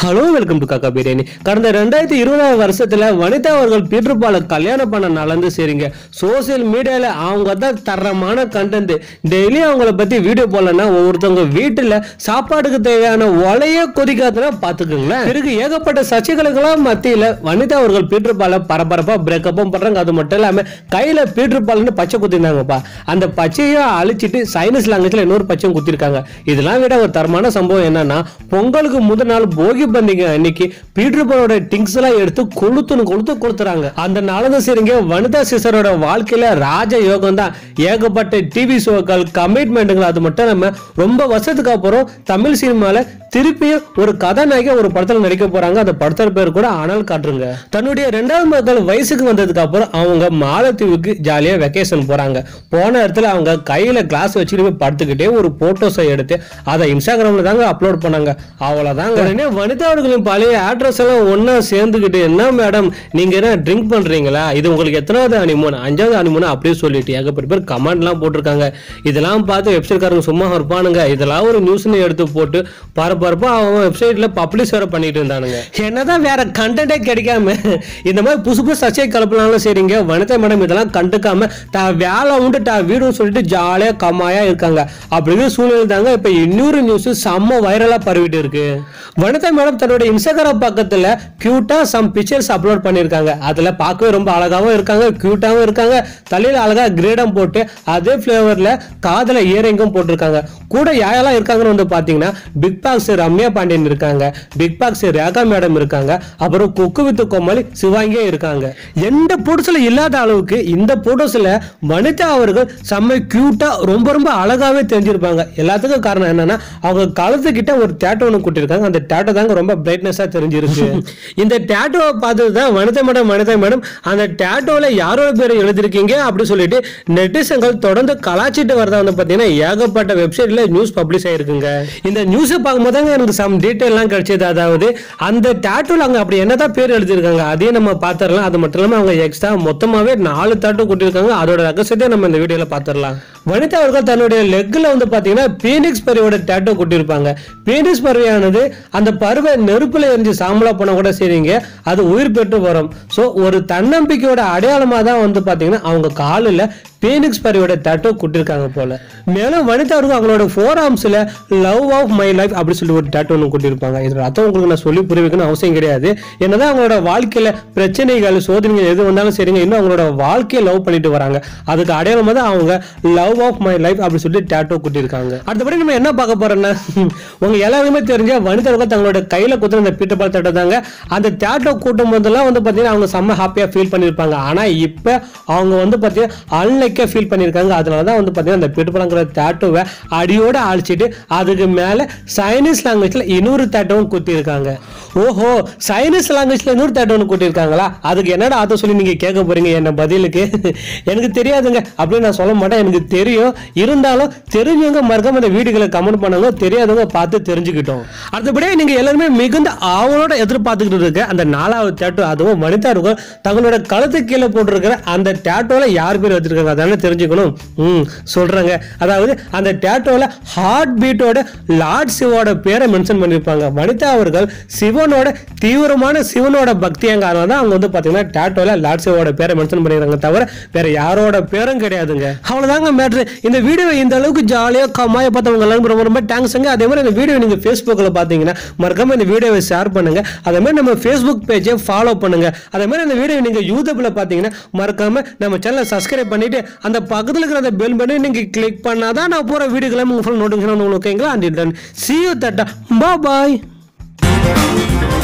hello welcome to காக்கா பிரியாணி கடந்த ரெண்டாயிரத்தி இருபதாம் வருஷத்துல வனிதா அவர்கள் பீட்டர் பாலை கல்யாணம் பண்ண நடந்து சரிங்க சோசியல் மீடியால அவங்க தான் தரமான கண்டென்ட் டெய்லி அவங்கள பத்தி வீடியோ போடலன்னா ஒவ்வொருத்தவங்க வீட்டுல சாப்பாடுக்கு தேவையான ஒலைய கொதிக்காதுன்னா பாத்துக்கோங்களேன் பிறகு ஏகப்பட்ட சர்ச்சைகளுக்கெல்லாம் மத்தியில வனிதா அவர்கள் பீட்டர் பாலை பரபரப்பா பிரேக்கப்பும் பண்றாங்க அது மட்டும் இல்லாம கையில பீட்டர் பால்னு பச்சை குத்திருந்தாங்கப்பா அந்த பச்சையும் அழிச்சிட்டு சைனீஸ் லாங்குவேஜ்ல இன்னொரு பச்சையும் குத்திருக்காங்க இதெல்லாம் விட ஒரு தரமான சம்பவம் என்னன்னா பொங்கலுக்கு முதல் நாள் போகி பண்டிகை அன்னைக்கு பீட்டர் பாலோட திங்ஸ் எல்லாம் எடுத்து கொளுத்துன்னு கொளுத்து கொளுத்துறாங்க அந்த நாளும் சரிங்க வனிதா சிஸ்டரோட வாழ்க்கையில ராஜ யோகம் தான் ஏகப்பட்ட டிவி ஷோக்கள் கமிட்மெண்ட்டுகள் அது மட்டும் இல்லாம ரொம்ப வருஷத்துக்கு அப்புறம் தமிழ் சினிமால திருப்பியும் ஒரு கதாநாயகி ஒரு படத்துல நடிக்க போறாங்க அந்த படத்தோட பேர் கூட ஆனால் காட்டுருங்க தன்னுடைய ரெண்டாவது மகள் வயசுக்கு வந்ததுக்கு அப்புறம் அவங்க மாலத்தீவுக்கு ஜாலியா வெக்கேஷன் போறாங்க போன இடத்துல அவங்க கையில கிளாஸ் வச்சுட்டு போய் படுத்துக்கிட்டே ஒரு போட்டோஸை எடுத்து அதை இன்ஸ்டாகிராம்ல தாங்க அப்லோட் பண்ணாங்க அவ்வளவுதாங்க உடனே வனிதா அவர்களின் பழைய ஆட்ரஸ் எல்லாம் ஒண்ணா சேர்ந்துக்கிட்டு என்ன மேடம் நீங்க என்ன ட்ரிங்க் பண்றீங்களா இது உங்களுக்கு எத்தனாவது அனிமோன் அஞ்சாவது அனிமோன் அப்படியே சொல்லிட்டு ஏகப்பட்ட பேர் கமெண்ட் எல்லாம் போட்டிருக்காங்க இதெல்லாம் பார்த்து வெப்சைட்காரங்க சும்மா இருப்பானுங்க இதெல்லாம் ஒரு நியூஸ்னு எடுத்து போட்டு பரபரப்பா அவன் வெப்சைட்ல பப்ளிஷ் வேற பண்ணிட்டு இருந்தானுங்க என்னதான் வேற கண்டென்ட்டே கிடைக்காம இந்த மாதிரி புதுசு புதுசு சர்ச்சை கலப்பினாலும் சரிங்க வனிதா மேடம் இதெல்லாம் கண்டுக்காம தா வேலை உண்டு தா வீடுன்னு சொல்லிட்டு ஜாலியா கம்மாயா இருக்காங்க அப்படிங்கிற சூழ்நிலை தாங்க இப்ப இன்னொரு நியூஸ் செம்ம வைரலா பரவிட்டு இருக்கு வனிதா மேடம் தன்னோட இன்ஸ்டாகிராம் பக்கத்துல கியூட்டா சம் பிக்சர்ஸ் அப்லோட் பண்ணிருக்காங்க அதுல பார்க்கவே ரொம்ப அழகாவும் இருக்காங்க கியூட்டாவும் இருக்காங்க தலையில அழகா கிரேடம் போட்டு அதே ஃபிளேவர்ல காதல இயரிங்கும் போட்டிருக்காங்க கூட யாரெல்லாம் இருக்காங்கன்னு வந்து பாத்தீங்கன்னா பிக் பாக்ஸ் ரம்யா பாண்டியன் இருக்காங்க பிக் பாக்ஸ் ரேகா மேடம் இருக்காங்க அப்புறம் குக்கு வித்து கோமாளி சிவாங்கியே இருக்காங்க எந்த போட்டோஸ்ல இல்லாத அளவுக்கு இந்த போட்டோஸ்ல வனிதா அவர்கள் செம்ம கியூட்டா ரொம்ப ரொம்ப அழகாவே தெரிஞ்சிருப்பாங்க எல்லாத்துக்கும் காரணம் என்னன்னா அவங்க கழுத்துக்கிட்ட ஒரு டேட்டோ ஒன்று கூட்டியிருக்காங்க அந்த டேட்டோ தாங்க ரொம்ப பிரைட்னஸா தெரிஞ்சிருக்கு இந்த டேட்டோவை பார்த்து தான் வனிதா மேடம் வனிதா மேடம் அந்த டேட்டோல யாரோட பேரை எழுதிருக்கீங்க அப்படி சொல்லிட்டு நெட்டிசன்கள் தொடர்ந்து கலாச்சிட்டு வரதா வந்து பார்த்தீங்கன்னா ஏகப்பட்ட வெப்சைட்ல நியூஸ் பப்ளிஷ் ஆயிருக்குங்க இந்த நியூஸை பார்க்கும்போது தாங்க எனக்கு சம் டீட்டெயிலாம் கிடைச்சது அதாவது அந்த டேட்டோல அங்க அப்படி என்னதான் பேர் எழுதியிருக்காங்க அதையும் நம்ம பார்த்துடலாம் அது மட்டும் இல்லாமல் அவங்க எக்ஸ்ட்ரா மொத்தமாவே நாலு டேட்டோ கூட்டியிருக்காங்க அதோட ரகசியத்தை நம்ம இந்த வீடியோல பார்த்துடலாம் வனிதா அவர்கள் தன்னுடைய லெக்ல வந்து பாத்தீங்கன்னா பீனிக்ஸ் பறவையோட டேட்டோ கொட்டியிருப்பாங்க பீனிக்ஸ் பறவையானது அந்த பறவை நெருப்புல எரிஞ்சு சாம்பலா போனா கூட சரிங்க அது உயிர் பெற்று வரும் ஸோ ஒரு தன்னம்பிக்கையோட அடையாளமா தான் வந்து பாத்தீங்கன்னா அவங்க காலில் பீனிக்ஸ் பறவையோட டேட்டோ கொட்டிருக்காங்க போல மேலும் வனிதா அவர்கள் அவங்களோட ஃபோர் ஆர்ம்ஸ்ல லவ் ஆஃப் மை லைஃப் அப்படி சொல்லி ஒரு டேட்டோ ஒன்று கொட்டிருப்பாங்க இதோட அர்த்தம் உங்களுக்கு நான் சொல்லி புரிய வைக்கணும் அவசியம் கிடையாது என்னதான் அவங்களோட வாழ்க்கையில பிரச்சனைகள் சோதனைகள் எது வந்தாலும் சரிங்க இன்னும் அவங்களோட வாழ்க்கையை லவ் பண்ணிட்டு வராங்க அதுக்கு அடையாளமா தான் அவங்க லவ் ஆஃப் மை லைஃப் அப்படி சொல்லிட்டு டேட்டோ கொட்டிருக்காங்க அடுத்தபடி நம்ம என்ன பார்க்க போறோம்னா உங்க எல்லாருக்குமே தெரிஞ்ச வனிதா அவர்கள் தங்களோட கையில குத்துற அந்த பீட்டர் பால் டேட்டோ தாங்க அந்த டேட்டோ கூட்டும் போதெல்லாம் வந்து பாத்தீங்கன்னா அவங்க செம்ம ஹாப்பியா ஃபீல் பண்ணிருப்பாங்க ஆனா இப்ப அவங்க வந்து பாத்தீங்கன்னா அன்லைக்கா ஃபீல் பண்ணிருக்காங்க அதனால தான் வந்து பாத்தீங்கன்னா அந்த பீட்டர் பாலங்கிற டேட்டோவை அடியோட அழிச்சிட்டு அதுக்கு மேல சைனீஸ் லாங்குவேஜ்ல இன்னொரு டேட்டோவும் குத்திருக்காங்க ஓஹோ சைனீஸ் லாங்குவேஜ்ல இன்னொரு டேட்டோன்னு குத்திருக்காங்களா அதுக்கு என்னடா அதை சொல்லி நீங்க கேட்க போறீங்க என்ன பதிலுக்கு எனக்கு தெரியாதுங்க அப்படின்னு நான் சொல்ல மாட்டேன் எனக்கு தெரியும் இருந்தாலும் தெரிஞ்சவங்க மறக்காம இந்த வீடியோகளை கமெண்ட் பண்ணுங்க தெரியாதவங்க பார்த்து தெரிஞ்சுக்கிட்டோம் அடுத்தபடியே நீங்க எல்லாருமே மிகுந்த ஆவலோட எதிர்பார்த்துக்கிட்டு இருக்க அந்த நாலாவது டேட்டோ அதுவும் வனிதா இருக்கும் தங்களோட கழுத்து கீழே போட்டிருக்கிற அந்த டேட்டோல யார் பேர் வச்சிருக்காங்க அதானே தெரிஞ்சுக்கணும் ம் சொல்றாங்க அதாவது அந்த டேட்டோல ஹார்ட் பீட்டோட லார்ட் சிவோட பேரை மென்ஷன் பண்ணியிருப்பாங்க வனிதா அவர்கள் சிவனோட தீவிரமான சிவனோட பக்தியாங்க அதனால தான் அவங்க வந்து பாத்தீங்கன்னா டேட்டோல லார்ட் சிவோட பேரை மென்ஷன் பண்ணிடுறாங்க தவிர வேற யாரோட பேரும் கிடையாதுங்க அவ்வளவுதாங்க மேட்ரு இந்த வீடியோ இந்த அளவுக்கு ஜாலியாக கமாய பார்த்தவங்க எல்லாரும் ரொம்ப ரொம்ப தேங்க்ஸுங்க அதே மாதிரி இந்த வீடியோ நீங்கள் ஃபேஸ்புக்கில் பார்த்தீங்கன்னா மறக்காம இந்த வீடியோவை ஷேர் பண்ணுங்க அதே மாதிரி நம்ம ஃபேஸ்புக் பேஜை ஃபாலோ பண்ணுங்க அதே மாதிரி இந்த வீடியோ நீங்கள் யூடியூப்ல பார்த்தீங்கன்னா மறக்காம நம்ம சேனலை சப்ஸ்கிரைப் பண்ணிட்டு அந்த பக்கத்தில் இருக்கிற அந்த பெல் பண்ணி நீங்கள் கிளிக் பண்ணாதான் நான் போகிற வீடியோக்கெல்லாம் உங்களுக்கு நோட்டிஃபிகேஷன் உங்களுக்கு ஓகேங்களா அண்ட் டன் சி யூ தட்டா பாய்